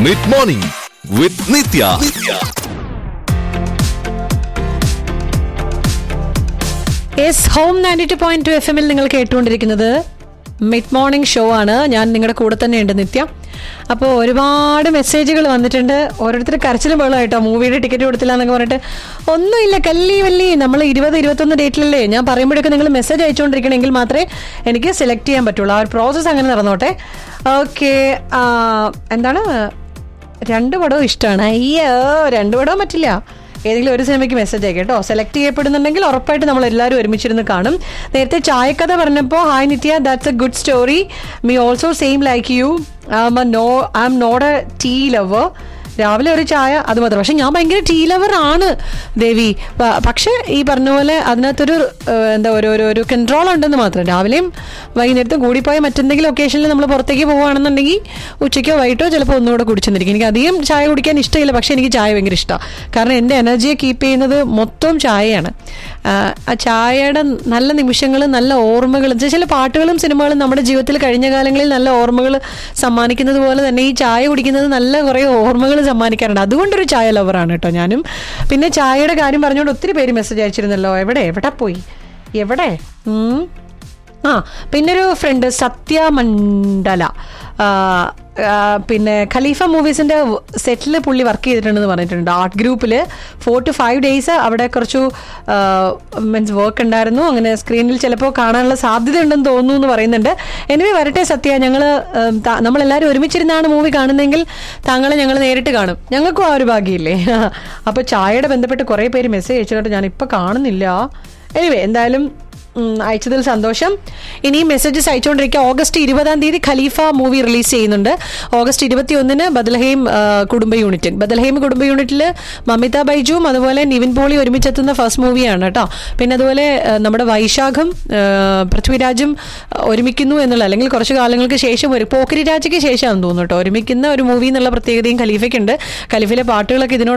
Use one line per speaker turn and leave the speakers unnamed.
Mid morning with Nithya
yes home ninety two point two F എമ്മിൽ നിങ്ങൾ കേട്ടുകൊണ്ടിരിക്കുന്നത് mid morning show ആണ് ഞാൻ നിങ്ങളുടെ കൂടെ തന്നെയുണ്ട് നിത്യ അപ്പോൾ ഒരുപാട് മെസ്സേജുകൾ വന്നിട്ടുണ്ട് ഓരോരുത്തർ കരച്ചിലും വെള്ളമായിട്ടോ മൂവിയുടെ ടിക്കറ്റ് കൊടുത്തില്ല എന്നൊക്കെ പറഞ്ഞിട്ട് ഒന്നുമില്ല കല്ലി വല്ലി നമ്മൾ ഇരുപത് ഇരുപത്തൊന്ന് ഡേറ്റിലല്ലേ ഞാൻ പറയുമ്പോഴൊക്കെ നിങ്ങൾ മെസ്സേജ് അയച്ചുകൊണ്ടിരിക്കണമെങ്കിൽ മാത്രമേ എനിക്ക് സെലക്ട് ചെയ്യാൻ പറ്റുള്ളൂ ആ ഒരു പ്രോസസ്സ് അങ്ങനെ നടന്നോട്ടെ ഓക്കെ എന്താണ് രണ്ട് പടവും ഇഷ്ടമാണ് അയ്യോ രണ്ട് പടവും പറ്റില്ല ഏതെങ്കിലും ഒരു സിനിമയ്ക്ക് മെസ്സേജ് അയക്കാം കേട്ടോ സെലക്ട് ചെയ്യപ്പെടുന്നുണ്ടെങ്കിൽ ഉറപ്പായിട്ട് നമ്മൾ എല്ലാവരും ഒരുമിച്ചിരുന്ന് കാണും നേരത്തെ ചായക്കഥ പറഞ്ഞപ്പോൾ hi Nithya that's a good story me also same like you I am no I am not a tea lover രാവിലെ ഒരു ചായ അത് മാത്രം പക്ഷെ ഞാൻ ഭയങ്കര ടീ ലവർ ആണ് ദേവി പ- പക്ഷെ ഈ പറഞ്ഞ പോലെ അതിനകത്തൊരു ഏഹ്, എന്താ ഒരു ഒരു ഒരു കൺട്രോൾ ഉണ്ടെന്ന് മാത്രം രാവിലെയും വൈകുന്നേരത്തും കൂടിപ്പോയ മറ്റെന്തെങ്കിലും ഒക്കേഷനിൽ നമ്മൾ പുറത്തേക്ക് പോവുകയാണെന്നുണ്ടെങ്കിൽ ഉച്ചയ്ക്കോ വൈകിട്ടോ ചിലപ്പോൾ ഒന്നുകൂടെ കുടിച്ചെന്നിരിക്കും എനിക്ക് അധികം ചായ കുടിക്കാൻ ഇഷ്ടമില്ല പക്ഷെ എനിക്ക് ചായ ഭയങ്കര ഇഷ്ടമാണ് കാരണം എൻ്റെ എനർജിയെ കീപ്പ് ചെയ്യുന്നത് മൊത്തം ചായയാണ് ആ, ആ ചായയുടെ നല്ല നിമിഷങ്ങൾ നല്ല ഓർമ്മകൾ ചില പാട്ടുകളും സിനിമകളും നമ്മുടെ ജീവിതത്തിൽ കഴിഞ്ഞ കാലങ്ങളിൽ നല്ല ഓർമ്മകൾ സമ്മാനിക്കുന്നത് പോലെ തന്നെ ഈ ചായ കുടിക്കുന്നത് നല്ല കുറേ ഓർമ്മകൾ സമ്മാനിക്കാറുണ്ട് അതുകൊണ്ടൊരു ചായ ലവറാണ് കേട്ടോ ഞാനും പിന്നെ ചായയുടെ കാര്യം പറഞ്ഞുകൊണ്ട് ഒത്തിരി പേര് മെസ്സേജ് അയച്ചിരുന്നല്ലോ എവിടെ എവിടെ പോയി എവിടെ ഉം. ആ പിന്നൊരു ഫ്രണ്ട് സത്യമണ്ഡല ആ, ആ, പിന്നെ ഖലീഫ മൂവീസിന്റെ സെറ്റിൽ പുള്ളി വർക്ക് ചെയ്തിട്ടുണ്ടെന്ന് പറഞ്ഞിട്ടുണ്ട് ആർട്ട് ഗ്രൂപ്പിൽ ഫോർ ടു ഫൈവ് ഡേയ്സ് അവിടെ കുറച്ചു മീൻസ് വർക്ക് ഉണ്ടായിരുന്നു അങ്ങനെ സ്ക്രീനിൽ ചിലപ്പോൾ കാണാനുള്ള സാധ്യത ഉണ്ടെന്ന് തോന്നുന്നു എന്ന് പറയുന്നുണ്ട് എനിവേ വരട്ടെ സത്യ ഞങ്ങൾ നമ്മളെല്ലാവരും ഒരുമിച്ചിരുന്നാണ് മൂവി കാണുന്നതെങ്കിൽ താങ്കളെ ഞങ്ങൾ നേരിട്ട് കാണും ഞങ്ങൾക്കും ആ ഒരു ഭാഗ്യമില്ലേ അപ്പോൾ ചായയുടെ ബന്ധപ്പെട്ട് കുറേ പേര് മെസ്സേജ് അയച്ചിട്ട് ഞാൻ ഇപ്പോൾ കാണുന്നില്ല എനിവേ എന്തായാലും ഉം, അയച്ചതിൽ സന്തോഷം ഇനിയും മെസ്സേജസ് അയച്ചുകൊണ്ടിരിക്കുക ഓഗസ്റ്റ് ഇരുപതാം തീയതി ഖലീഫ മൂവി റിലീസ് ചെയ്യുന്നുണ്ട് ഓഗസ്റ്റ് ഇരുപത്തി ഒന്നിന് ബദൽഹെയിം ആ, കുടുംബ യൂണിറ്റ് ബദൽഹെയിം കുടുംബ യൂണിറ്റിൽ മമിത ബൈജുവും അതുപോലെ നിവിൻ പോളി ഒരുമിച്ചെത്തുന്ന ഫസ്റ്റ് മൂവിയാണ് കേട്ടോ പിന്നെ അതുപോലെ ആ, നമ്മുടെ വൈശാഖും ആ, പൃഥ്വിരാജും ആ, ഒരുമിക്കുന്നു എന്നുള്ള അല്ലെങ്കിൽ കുറച്ച് കാലങ്ങൾക്ക് ശേഷം ഒരു പോക്കിരി രാജയ്ക്ക് ശേഷമാണെന്ന് തോന്നുന്നു കേട്ടോ ഒരുമിക്കുന്ന ഒരു മൂവി എന്നുള്ള പ്രത്യേകതയും ഖലീഫയ്ക്കുണ്ട് ഖലീഫയിലെ പാട്ടുകളൊക്കെ ഇതിനോട്